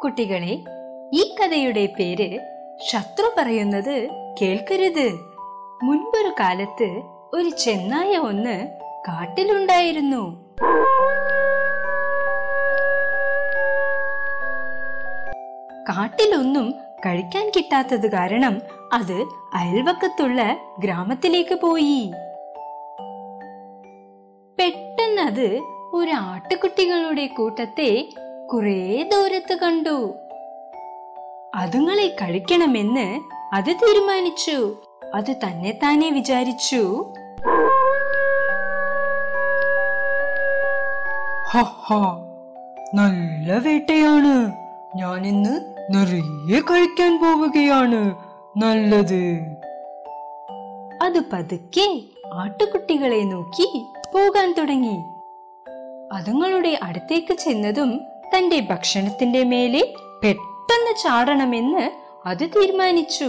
കുട്ടികളെ ഈ കഥയുടെ പേര് ശത്രു പറയുന്നത് കേൾക്കരുത് മുൻപൊരു കാലത്ത് ഒരു ചെന്നായ ഒന്ന് കാട്ടിലുണ്ടായിരുന്നു കാട്ടിലൊന്നും കഴിക്കാൻ കിട്ടാത്തത് കാരണം അത് അയൽവക്കത്തുള്ള ഗ്രാമത്തിലേക്ക് പോയി പെട്ടെന്ന് അത് ഒരു ആട്ടുകുട്ടികളുടെ കൂട്ടത്തെ കുറെ ദൂരത്ത് കണ്ടു അതുങ്ങളെ കഴിക്കണമെന്ന് അത് തീരുമാനിച്ചു അത് തന്നെ താനെ വിചാരിച്ചു ഹ നല്ല വേട്ടയാണ് ഞാനിന്ന് നിറയെ കഴിക്കാൻ പോവുകയാണ് നല്ലത് അത് പതുക്കെ ആട്ടുകുട്ടികളെ നോക്കി പോകാൻ തുടങ്ങി അതുങ്ങളുടെ അടുത്തേക്ക് ചെന്നതും തന്റെ ഭക്ഷണത്തിന്റെ മേലെ പെട്ടെന്ന് ചാടണമെന്ന് അത് തീരുമാനിച്ചു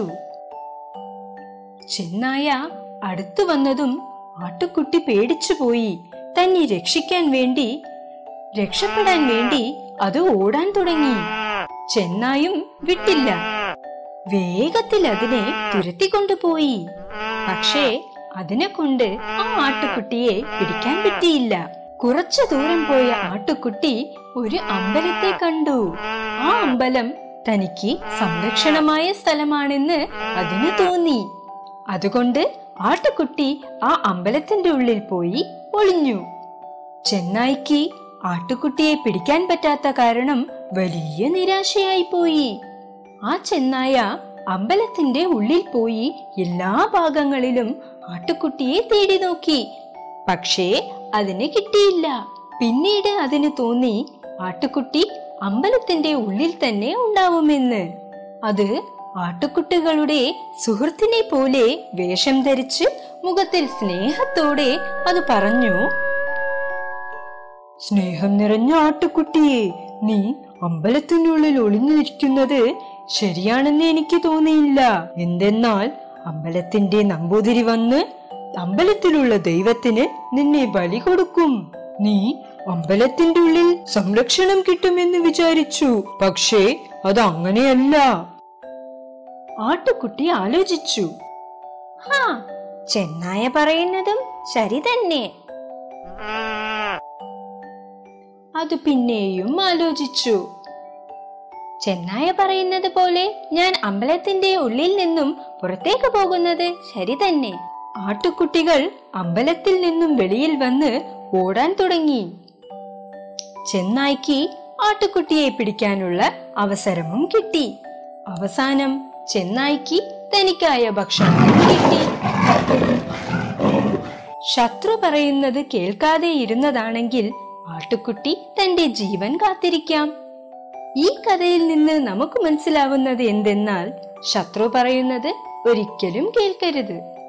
ചെന്നായ അടുത്തു വന്നതും ആട്ടുകുട്ടി പേടിച്ചുപോയി തന്നെ രക്ഷിക്കാൻ വേണ്ടി രക്ഷപ്പെടാൻ വേണ്ടി അത് ഓടാൻ തുടങ്ങി ചെന്നായും വിട്ടില്ല വേഗത്തിൽ അതിനെ തുരത്തിക്കൊണ്ടുപോയി പക്ഷേ അതിനെ കൊണ്ട് ആ ആട്ടുകുട്ടിയെ പിടിക്കാൻ പറ്റിയില്ല കുറച്ചു ദൂരം പോയ ആട്ടുകുട്ടി ഒരു അമ്പലത്തെ കണ്ടു ആ അമ്പലം തനിക്ക് സംരക്ഷണമായ സ്ഥലമാണെന്ന് അതിന് തോന്നി അതുകൊണ്ട് ആട്ടുകുട്ടി ആ അമ്പലത്തിന്റെ ഉള്ളിൽ പോയി ഒളിഞ്ഞു ചെന്നായിക്ക് ആട്ടുകുട്ടിയെ പിടിക്കാൻ പറ്റാത്ത കാരണം വലിയ നിരാശയായി പോയി ആ ചെന്നായ അമ്പലത്തിന്റെ ഉള്ളിൽ പോയി എല്ലാ ഭാഗങ്ങളിലും ആട്ടുകുട്ടിയെ തേടി നോക്കി പക്ഷേ അതിന് കിട്ടിയില്ല പിന്നീട് അതിന് തോന്നി ആട്ടുകുട്ടി അമ്പലത്തിന്റെ ഉള്ളിൽ തന്നെ ഉണ്ടാവുമെന്ന് അത് ആട്ടുകുട്ടികളുടെ സുഹൃത്തിനെ പോലെ വേഷം ധരിച്ച് മുഖത്തിൽ സ്നേഹത്തോടെ അത് പറഞ്ഞു സ്നേഹം നിറഞ്ഞ ആട്ടുകുട്ടിയെ നീ അമ്പലത്തിനുള്ളിൽ ഒളിഞ്ഞിരിക്കുന്നത് ശരിയാണെന്ന് എനിക്ക് തോന്നിയില്ല എന്തെന്നാൽ അമ്പലത്തിന്റെ നമ്പൂതിരി വന്ന് അമ്പലത്തിലുള്ള ദൈവത്തിന് നിന്നെ ബലി കൊടുക്കും നീ അമ്പലത്തിന്റെ ഉള്ളിൽ സംരക്ഷണം കിട്ടുമെന്ന് വിചാരിച്ചു പക്ഷേ അത് അങ്ങനെയല്ല ആട്ടുകുട്ടി ആലോചിച്ചു ഹാ ചെന്നായ പറയുന്നതും ശരി തന്നെ അത് പിന്നെയും ആലോചിച്ചു ചെന്നായ പറയുന്നത് പോലെ ഞാൻ അമ്പലത്തിന്റെ ഉള്ളിൽ നിന്നും പുറത്തേക്ക് പോകുന്നത് ശരി തന്നെ ആട്ടുകുട്ടികൾ അമ്പലത്തിൽ നിന്നും വെളിയിൽ വന്ന് ഓടാൻ തുടങ്ങി ചെന്നായ്ക്ക് ആട്ടുകുട്ടിയെ പിടിക്കാനുള്ള അവസരവും കിട്ടി അവസാനം ചെന്നായ്ക്ക് തനിക്കായ ഭക്ഷണവും കിട്ടി ശത്രു പറയുന്നത് കേൾക്കാതെ ഇരുന്നതാണെങ്കിൽ ആട്ടുകുട്ടി തന്റെ ജീവൻ കാത്തിരിക്കാം ഈ കഥയിൽ നിന്ന് നമുക്ക് മനസ്സിലാവുന്നത് എന്തെന്നാൽ ശത്രു പറയുന്നത് ഒരിക്കലും കേൾക്കരുത്